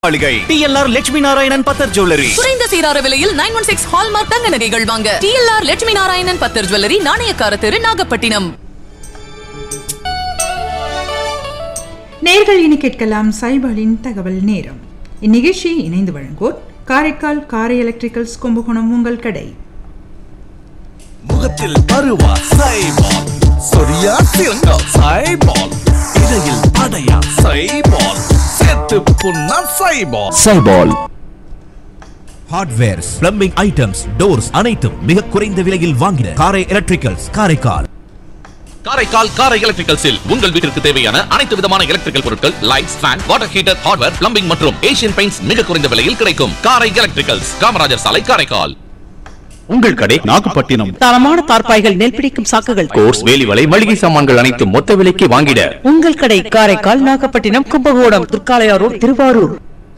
மாளிகை டிஎல்ஆர் லட்சுமி நாராயணன் பத்தர் ஜுவல்லரி குறைந்த சீரார விலையில் நைன் ஒன் சிக்ஸ் ஹால்மார்க் தங்க நகைகள் வாங்க டிஎல்ஆர் லட்சுமி நாராயணன் பத்தர் ஜுவல்லரி நாணயக்கார தெரு நாகப்பட்டினம் நேர்கள் இனி கேட்கலாம் சைபாலின் தகவல் நேரம் இந்நிகழ்ச்சியை இணைந்து வழங்குவோர் காரைக்கால் காரை எலக்ட்ரிக்கல்ஸ் கும்பகோணம் உங்கள் கடை முகத்தில் பருவா சைபால் சொரியா சிறங்கா சைபால் இடையில் அடையா சைபால் சேர்த்து புண்ணா சைபால் சைபால் ஹார்ட்வேர்ஸ் பிளம்பிங் ஐட்டம்ஸ் டோர்ஸ் அனைத்தும் மிக குறைந்த விலையில் வாங்கின காரை எலக்ட்ரிக்கல்ஸ் காரைக்கால் காரைக்கால் காரை எலக்ட்ரிக்கல்ஸில் உங்கள் வீட்டிற்கு தேவையான அனைத்து விதமான எலக்ட்ரிக்கல் பொருட்கள் lights fan water heater hardware plumbing மற்றும் ஏசியன் பெயிண்ட்ஸ் மிக குறைந்த விலையில் கிடைக்கும் காரை எலக்ட்ரிக்கல்ஸ் காமராஜர் சாலை காரைக்கால் உங்கள் கடை நாகப்பட்டினம் தரமான தார்பாய்கள் நெல் பிடிக்கும் சாக்குகள் கோர்ஸ் வேலிவலை மளிகை சாமான்கள் அனைத்து மொத்த விலைக்கு வாங்கிட உங்கள் கடை காரைக்கால் நாகப்பட்டினம் கும்பகோணம் துர்காலயாரூர் திருவாரூர்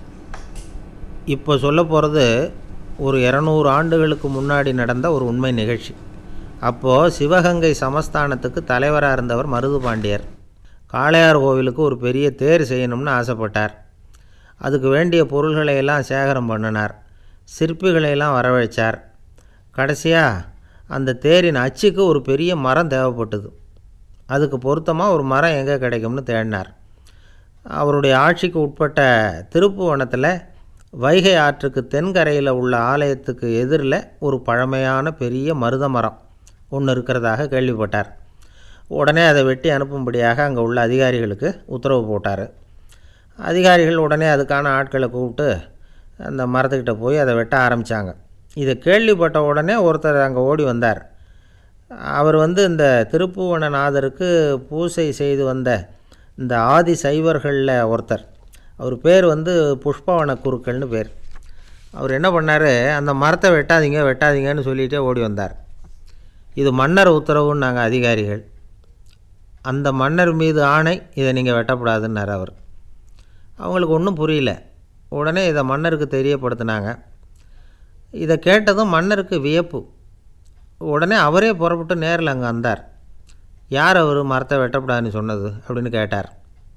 இப்போ சொல்ல போகிறது ஒரு இரநூறு ஆண்டுகளுக்கு முன்னாடி நடந்த ஒரு உண்மை நிகழ்ச்சி அப்போது சிவகங்கை சமஸ்தானத்துக்கு தலைவராக இருந்தவர் மருது பாண்டியர் காளையார் கோவிலுக்கு ஒரு பெரிய தேர் செய்யணும்னு ஆசைப்பட்டார் அதுக்கு வேண்டிய பொருள்களை எல்லாம் சேகரம் பண்ணினார் சிற்பிகளை எல்லாம் வரவழைச்சார் கடைசியாக அந்த தேரின் அச்சுக்கு ஒரு பெரிய மரம் தேவைப்பட்டது அதுக்கு பொருத்தமாக ஒரு மரம் எங்கே கிடைக்கும்னு தேடினார் அவருடைய ஆட்சிக்கு உட்பட்ட திருப்புவனத்தில் வைகை ஆற்றுக்கு தென்கரையில் உள்ள ஆலயத்துக்கு எதிரில் ஒரு பழமையான பெரிய மருத மரம் ஒன்று இருக்கிறதாக கேள்விப்பட்டார் உடனே அதை வெட்டி அனுப்பும்படியாக அங்கே உள்ள அதிகாரிகளுக்கு உத்தரவு போட்டார் அதிகாரிகள் உடனே அதுக்கான ஆட்களை கூப்பிட்டு அந்த மரத்துக்கிட்ட போய் அதை வெட்ட ஆரம்பித்தாங்க இதை கேள்விப்பட்ட உடனே ஒருத்தர் அங்கே ஓடி வந்தார் அவர் வந்து இந்த திருப்புவனநாதருக்கு பூசை செய்து வந்த இந்த ஆதி சைவர்களில் ஒருத்தர் அவர் பேர் வந்து புஷ்பவன குருக்கள்னு பேர் அவர் என்ன பண்ணார் அந்த மரத்தை வெட்டாதீங்க வெட்டாதீங்கன்னு சொல்லிகிட்டே ஓடி வந்தார் இது மன்னர் உத்தரவுன்னு நாங்கள் அதிகாரிகள் அந்த மன்னர் மீது ஆணை இதை நீங்கள் வெட்டக்கூடாதுன்னார் அவர் அவங்களுக்கு ஒன்றும் புரியல உடனே இதை மன்னருக்கு தெரியப்படுத்தினாங்க இதை கேட்டதும் மன்னருக்கு வியப்பு உடனே அவரே புறப்பட்டு நேரில் அங்கே வந்தார் யார் அவர் மரத்தை வெட்டக்கூடாதுன்னு சொன்னது அப்படின்னு கேட்டார்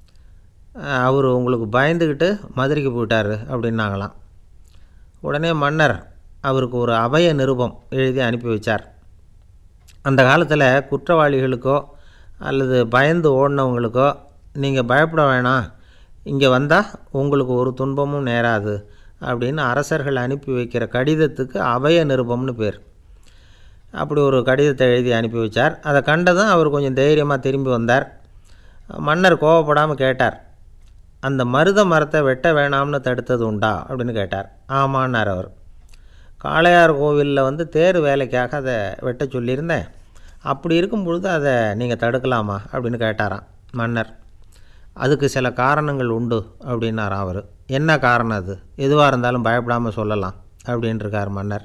அவர் உங்களுக்கு பயந்துக்கிட்டு மதுரைக்கு போயிட்டார் அப்படின்னாங்களாம் உடனே மன்னர் அவருக்கு ஒரு அபய நிருபம் எழுதி அனுப்பி வச்சார் அந்த காலத்தில் குற்றவாளிகளுக்கோ அல்லது பயந்து ஓடினவங்களுக்கோ நீங்கள் பயப்பட வேணாம் இங்கே வந்தால் உங்களுக்கு ஒரு துன்பமும் நேராது அப்படின்னு அரசர்கள் அனுப்பி வைக்கிற கடிதத்துக்கு அபய நிருபம்னு பேர் அப்படி ஒரு கடிதத்தை எழுதி அனுப்பி வச்சார் அதை கண்டதும் அவர் கொஞ்சம் தைரியமாக திரும்பி வந்தார் மன்னர் கோவப்படாமல் கேட்டார் அந்த மருத மரத்தை வெட்ட வேணாம்னு தடுத்தது உண்டா அப்படின்னு கேட்டார் ஆமான்னார் அவர் காளையார் கோவிலில் வந்து தேர் வேலைக்காக அதை வெட்ட சொல்லியிருந்தேன் அப்படி இருக்கும் பொழுது அதை நீங்கள் தடுக்கலாமா அப்படின்னு கேட்டாராம் மன்னர் அதுக்கு சில காரணங்கள் உண்டு அப்படின்னாராம் அவர் என்ன காரணம் அது எதுவாக இருந்தாலும் பயப்படாமல் சொல்லலாம் அப்படின்ட்டுருக்கார் மன்னர்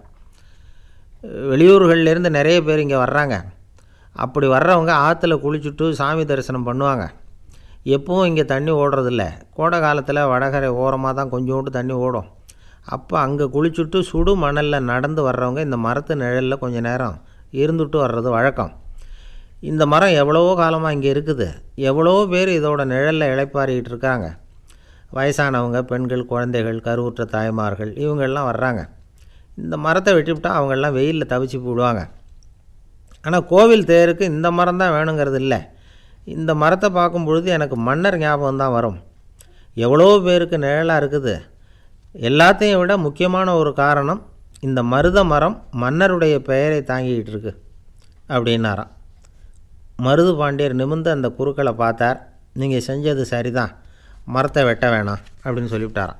வெளியூர்கள்லேருந்து நிறைய பேர் இங்கே வர்றாங்க அப்படி வர்றவங்க ஆற்றுல குளிச்சுட்டு சாமி தரிசனம் பண்ணுவாங்க எப்பவும் இங்கே தண்ணி ஓடுறதில்ல கோடை காலத்தில் வடகரை ஓரமாக தான் கொஞ்சோண்டு தண்ணி ஓடும் அப்போ அங்கே குளிச்சுட்டு சுடு மணலில் நடந்து வர்றவங்க இந்த மரத்து நிழலில் கொஞ்ச நேரம் இருந்துட்டு வர்றது வழக்கம் இந்த மரம் எவ்வளவோ காலமாக இங்கே இருக்குது எவ்வளோ பேர் இதோட நிழலில் இளைப்பாறிக்கிட்டு இருக்காங்க வயசானவங்க பெண்கள் குழந்தைகள் கருவுற்ற தாய்மார்கள் இவங்கெல்லாம் வர்றாங்க இந்த மரத்தை வெட்டிவிட்டால் அவங்கெல்லாம் வெயிலில் தவிச்சு போடுவாங்க ஆனால் கோவில் தேருக்கு இந்த மரம் தான் வேணுங்கிறது இல்லை இந்த மரத்தை பார்க்கும் பொழுது எனக்கு மன்னர் ஞாபகம் தான் வரும் எவ்வளோ பேருக்கு நிழலாக இருக்குது எல்லாத்தையும் விட முக்கியமான ஒரு காரணம் இந்த மருத மரம் மன்னருடைய பெயரை தாங்கிக்கிட்டு இருக்கு அப்படின்னாராம் மருது பாண்டியர் நிமிர்ந்து அந்த குறுக்களை பார்த்தார் நீங்கள் செஞ்சது சரிதான் மரத்தை வெட்ட வேணாம் அப்படின்னு சொல்லிவிட்டாராம்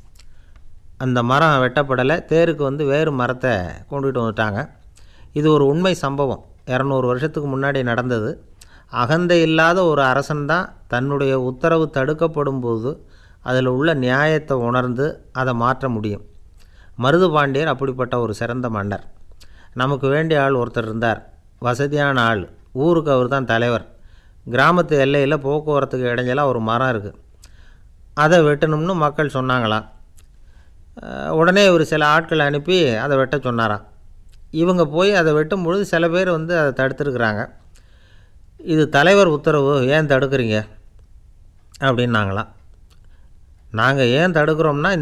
அந்த மரம் வெட்டப்படலை தேருக்கு வந்து வேறு மரத்தை கொண்டுகிட்டு வந்துட்டாங்க இது ஒரு உண்மை சம்பவம் இரநூறு வருஷத்துக்கு முன்னாடி நடந்தது அகந்தை இல்லாத ஒரு அரசன் தான் தன்னுடைய உத்தரவு தடுக்கப்படும் போது அதில் உள்ள நியாயத்தை உணர்ந்து அதை மாற்ற முடியும் மருது பாண்டியர் அப்படிப்பட்ட ஒரு சிறந்த மன்னர் நமக்கு வேண்டிய ஆள் ஒருத்தர் இருந்தார் வசதியான ஆள் ஊருக்கு அவர் தான் தலைவர் கிராமத்து எல்லையில் போக்குவரத்துக்கு இடைஞ்சலாக ஒரு மரம் இருக்குது அதை வெட்டணும்னு மக்கள் சொன்னாங்களாம் அஹ் உடனே இவர் சில ஆட்களை அனுப்பி அதை வெட்ட சொன்னாராம் இவங்க போய் அதை வெட்டும் பொழுது சில பேர் வந்து அதை தடுத்துருக்குறாங்க இது தலைவர் உத்தரவு ஏன் தடுக்கிறீங்க அப்படின்னாங்களாம் நாங்கள் ஏன் தடுக்கிறோம்னா